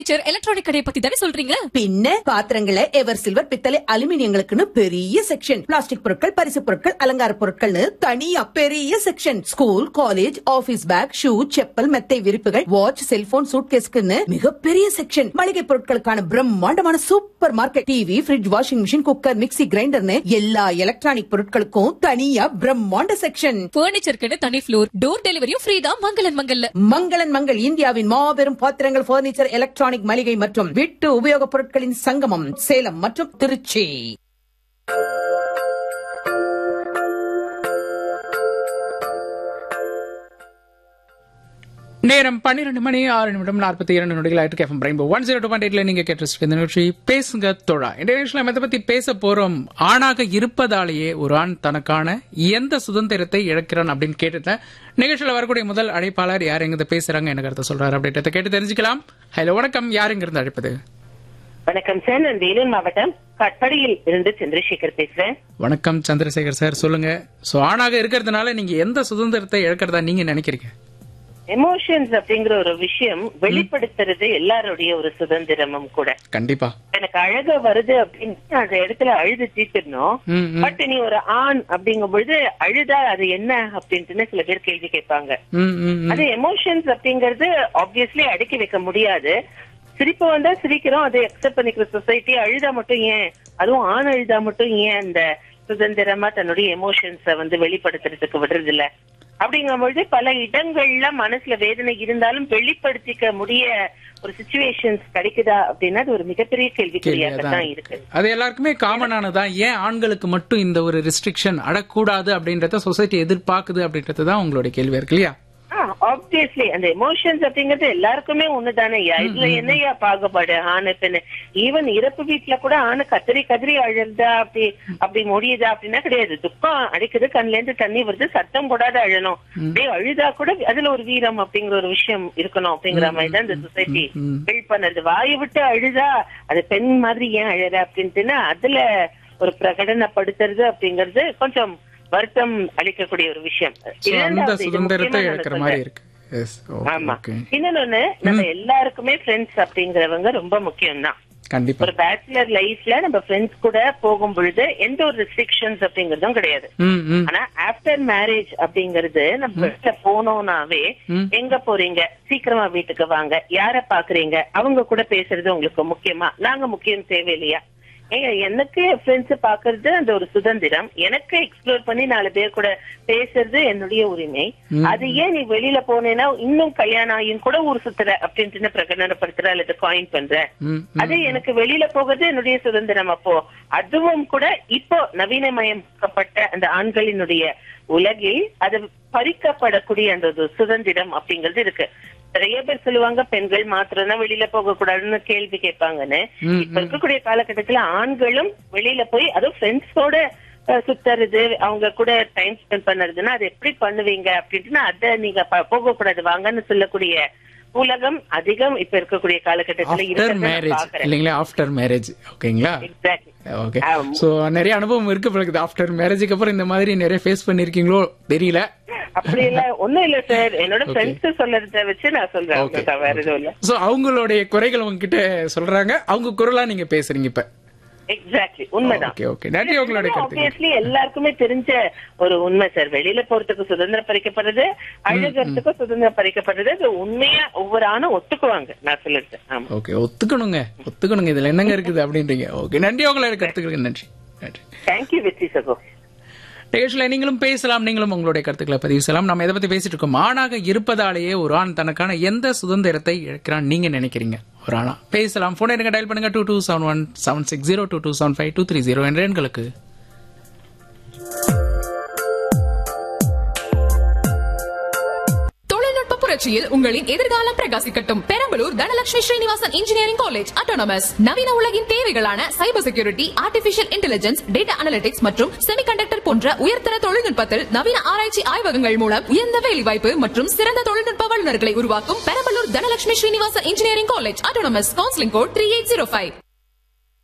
Teacher electronic கடையை பத்தி தானே சொல்றீங்க பின்ன பாத்திரங்களை எவர் சில்வர் பித்தளை அலுமினியங்களுக்குன்னு பெரிய செக்ஷன் பிளாஸ்டிக் பொருட்கள் பரிசு பொருட்கள் அலங்கார பொருட்கள்னு தனியா பெரிய section school college office bag shoe chappal மெத்தை விரிப்புகள் வாட்ச் செல்போன் சூட்கேஸ்க்குன்னு மிகப்பெரிய செக்ஷன் மளிகை பொருட்களுக்கான பிரம்மாண்டமான supermarket TV fridge washing machine cooker mixie கிரைண்டர்னு எல்லா எலக்ட்ரானிக் பொருட்களுக்கும் தனியா பிரம்மாண்ட செக்ஷன் பர்னிச்சருக்குன்னு தனி ஃப்ளோர் டோர் டெலிவரியும் ஃப்ரீ தான் மங்களன் மங்கல்ல மங்களன் மங்கள் இந்தியாவின் மாபெரும் பாத்திரங்கள் பர்னிச்சர் எலக்ட்ரானிக் மளிகை மற்றும் வீட்டு உபயோகப் பொருட்களின் சங்கமம் சேலம் மற்றும் திருச்சி நேரம் பன்னிரெண்டு மணி ஆறு நிமிடம் நாற்பத்தி இரண்டு நொடிகள் ஆயிட்டு கேஃபம் rainbow one zero two point எயிட்ல நீங்க கேட்டு இந்த நிகழ்ச்சி பேசுங்க தோழா இந்த நிகழ்ச்சியில் நம்ம எதை பத்தி பேச போறோம் ஆணாக இருப்பதாலேயே ஒரு ஆண் தனக்கான எந்த சுதந்திரத்தை இழக்கிறான் அப்படின்னு கேட்டுட்டேன் நிகழ்ச்சியில் வரக்கூடிய முதல் அழைப்பாளர் யார் எங்க பேசுறாங்க என்ன கருத்தை சொல்றாரு அப்படின்றத கேட்டு தெரிஞ்சுக்கலாம் ஹலோ வணக்கம் யார் எங்க இருந்து அழைப்பது வணக்கம் சார் நான் வேலூர் மாவட்டம் கட்படியில் இருந்து சந்திரசேகர் பேசுறேன் வணக்கம் சந்திரசேகர் சார் சொல்லுங்க சோ ஆணாக இருக்கிறதுனால நீங்க எந்த சுதந்திரத்தை இழக்கிறதா நீங்க நினைக்கிறீங்க எமோஷன்ஸ் அப்படிங்கிற ஒரு விஷயம் வெளிப்படுத்துறது எல்லாருடைய ஒரு சுதந்திரமும் கூட கண்டிப்பா எனக்கு அழக வருது அப்படின்னு அந்த இடத்துல அழுது தீர்த்திடணும் ம், ம். பட் நீ ஒரு ஆண் அப்படிங்கும் பொழுது அழுதா அது என்ன அப்படின்ட்டு சில பேர் கேள்வி கேட்பாங்க ம், ம், ம். அது எமோஷன்ஸ் அப்படிங்கறது ஆப்வியஸ்லி அடக்கி வைக்க முடியாது சிரிப்பு வந்தா சிரிக்கிறோம் அதை அக்செப்ட் பண்ணிக்கிற சொசைட்டி அழுதா மட்டும் ஏன் அதுவும் ஆண் அழுதா மட்டும் ஏன் அந்த சுதந்திரமா தன்னுடைய எமோஷன்ஸ வந்து வெளிப்படுத்துறதுக்கு விடுறது இல்ல அப்படிங்கும்பொழுது பல இடங்கள்ல மனசுல வேதனை இருந்தாலும் வெளிப்படுத்திக்க முடிய ஒரு சுச்சுவேஷன்ஸ் கிடைக்குதா அப்படின்னா அது ஒரு மிகப்பெரிய கேள்விக்குறியாக கேள்வியாதான் தான் இருக்கு அது எல்லாருக்குமே காமனானதான் ஏன் ஆண்களுக்கு மட்டும் இந்த ஒரு ரெஸ்ட்ரிக்ஷன் அடக்கூடாது அப்படின்றத சொசைட்டி எதிர்பார்க்குது அப்படின்றது தான் உங்களுடைய கேள்வியா இருக்கு இல்லையா ஆப்வியஸ்லி அந்த எமோஷன்ஸ் அப்படிங்கிறது எல்லாருக்குமே ஒண்ணுதானே இதுல என்னையா பாகுபாடு ஆணு பெண்ணு ஈவன் இறப்பு வீட்டுல கூட ஆணு கத்திரி கதறி அழுதா அப்படி அப்படி முடியுதா அப்படின்னா கிடையாது துக்கம் அடிக்குது கண்ணுல இருந்து தண்ணி வருது சத்தம் போடாத அழணும் அப்படியே அழுதா கூட அதுல ஒரு வீரம் அப்படிங்கிற ஒரு விஷயம் இருக்கணும் அப்படிங்கிற மாதிரி தான் இந்த சொசைட்டி பில்ட் பண்ணது வாயை விட்டு அழுதா அது பெண் மாதிரி ஏன் அழற அப்படின்ட்டுன்னா அதுல ஒரு பிரகடனப்படுத்துறது அப்படிங்கிறது கொஞ்சம் வருத்தம் அளிக்கக்கூடிய ஒரு விஷயம் So, அந்த இரண்டாவது, இது சுதந்திரத்தை முக்கியமா இழக்கிற நான் மாதிரி சொல்றேன். இருக்கு Yes, okay, ஆமா okay. இன்னொன்னு நம்ம எல்லாருக்குமே ஃப்ரெண்ட்ஸ் அப்படிங்கிறவங்க ரொம்ப முக்கியம் தான் கண்டிப்பா ஒரு பேச்சுலர் லைஃப்ல நம்ம ஃப்ரெண்ட்ஸ் கூட போகும் பொழுது எந்த ஒரு ரெஸ்ட்ரிக்ஷன்ஸ் அப்படிங்கறதும் கிடையாது ம், ம். ஆனா ஆஃப்டர் மேரேஜ் அப்படிங்கறது நம்ம வீட்டுல போனோம்னாவே ம். எங்க போறீங்க சீக்கிரமா வீட்டுக்கு வாங்க யார பாக்குறீங்க அவங்க கூட பேசுறது உங்களுக்கு முக்கியமா நாங்க முக்கியம் தேவையில்லையா ஏங்க எனக்கு ஃப்ரெண்ட்ஸ் பாக்குறது அந்த ஒரு சுதந்திரம் எனக்கு எக்ஸ்ப்ளோர் பண்ணி நாலு பேர் கூட பேசுறது என்னுடைய உரிமை அது ஏன் நீ வெளியில போனேன்னா இன்னும் கல்யாணம் ஆகியும் கூட ஊர் சுத்துற அப்படின்ட்டு பிரகடனப்படுத்துற அல்லது காயின் பண்ற ம், அது எனக்கு வெளியில போகிறது என்னுடைய சுதந்திரம் அப்போ அதுவும் கூட இப்போ நவீனமயமாக்கப்பட்ட அந்த ஆண்களினுடைய உலகில் அது பறிக்கப்படக்கூடிய அந்த ஒரு சுதந்திரம் அப்படிங்கிறது இருக்கு நிறைய பேர் சொல்லுவாங்க பெண்கள் மாத்திரம் தான் வெளியில போக கூடாதுன்னு கேள்வி கேட்பாங்கன்னு ம், இப்ப இருக்கக்கூடிய காலகட்டத்துல ஆண்களும் வெளியில போய் அதுவும் ஃப்ரெண்ட்ஸோட சுத்துறது அவங்க கூட டைம் ஸ்பெண்ட் பண்ணுறதுன்னா அது எப்படி பண்ணுவீங்க அப்படின்ட்டு அதை நீங்க ப- போக கூடாது வாங்கன்னு சொல்லக்கூடிய உலகம் அதிகம் இப்ப இருக்கக்கூடிய காலகட்டத்துல ஆஃப்டர் இருக்கிறத நான் மேரேஜ் பாக்குறேன் இல்லைங்களா ஆஃப்டர் மேரேஜ் ஓகேங்களா எக்ஸாக்ட்லி ஓகே ஆமா. சோ நிறைய அனுபவம் இருக்கு பிறகு ஆஃப்டர் மேரேஜுக்கு அப்புறம் இந்த மாதிரி நிறைய ஃபேஸ் பண்ணிருக்கீங்களோ தெரியல அப்படி இல்ல ஒண்ணும் இல்ல சார் என்னோட ஃப்ரெண்ட்ஸ் சொல்றத வச்சு நான் சொல்றேன் Okay. அவ்வளவுதான், வேற எதுவும் இல்ல சோ அவங்களுடைய குறைகள் உங்ககிட்ட சொல்றாங்க அவங்க குரலா நீங்க பேசுறீங்க இப்ப எக்ஸாக்ட்லி உண்மைதான் ஓகே ஓகே நன்றி உங்களுடைய கருத்து ஆப்வியஸ்லி எல்லாருக்குமே தெரிஞ்ச ஒரு உண்மை சார் வெளியில போறதுக்கு சுதந்திரம் பறிக்கப்படுறது அழுகிறதுக்கு சுதந்திரம் பறிக்கப்படுறது அது உண்மையா ஒவ்வொரு ஆணும் ஒத்துக்குவாங்க நான் சொல்லுறது ஆமா ஓகே ஒத்துக்கணுங்க ஒத்துக்கணுங்க இதுல என்னங்க இருக்குது அப்படின்றீங்க ஓகே நன்றி உங்களுடைய கருத்துக்களுக்கு நன்றி நன்றி தேங்க்யூ வெற்றி சகோ நிகழ்ச்சியில நீங்களும் பேசலாம் நீங்களும் உங்களுடைய கருத்துக்களை பதிவு செய்யலாம் நம்ம எதை பத்தி பேசிட்டு இருக்கோம் ஆணாக இருப்பதாலேயே ஒரு ஆண் தனக்கான எந்த சுதந்திரத்தை இழக்கிறான் நீங்க நினைக்கிறீங்க ஒரு ஆணா பேசலாம் போன் எடுங்க டயல் பண்ணுங்க two two seven one seven six zero two two seven five two three zero என்ற எண்களுக்கு தொழில்நுட்ப புரட்சியில் உங்களின் எதிர்காலம் பிரகாசிக்கட்டும் Perambalur Dhanalakshmi Srinivasan engineering college autonomous நவீன உலகின் தேவைகளான cyber security artificial intelligence data analytics மற்றும் செமிகண்டக்டர் போன்ற உயர்தர தொழில்நுட்பத்தில் நவீன ஆராய்ச்சி ஆய்வகங்கள் மூலம் உயர்ந்த வேலைவாய்ப்பு மற்றும் சிறந்த தொழில்நுட்ப வல்லுநர்களை உருவாக்கும் Perambalur Dhanalakshmi Srinivasan engineering college autonomous counselling code three eight zero five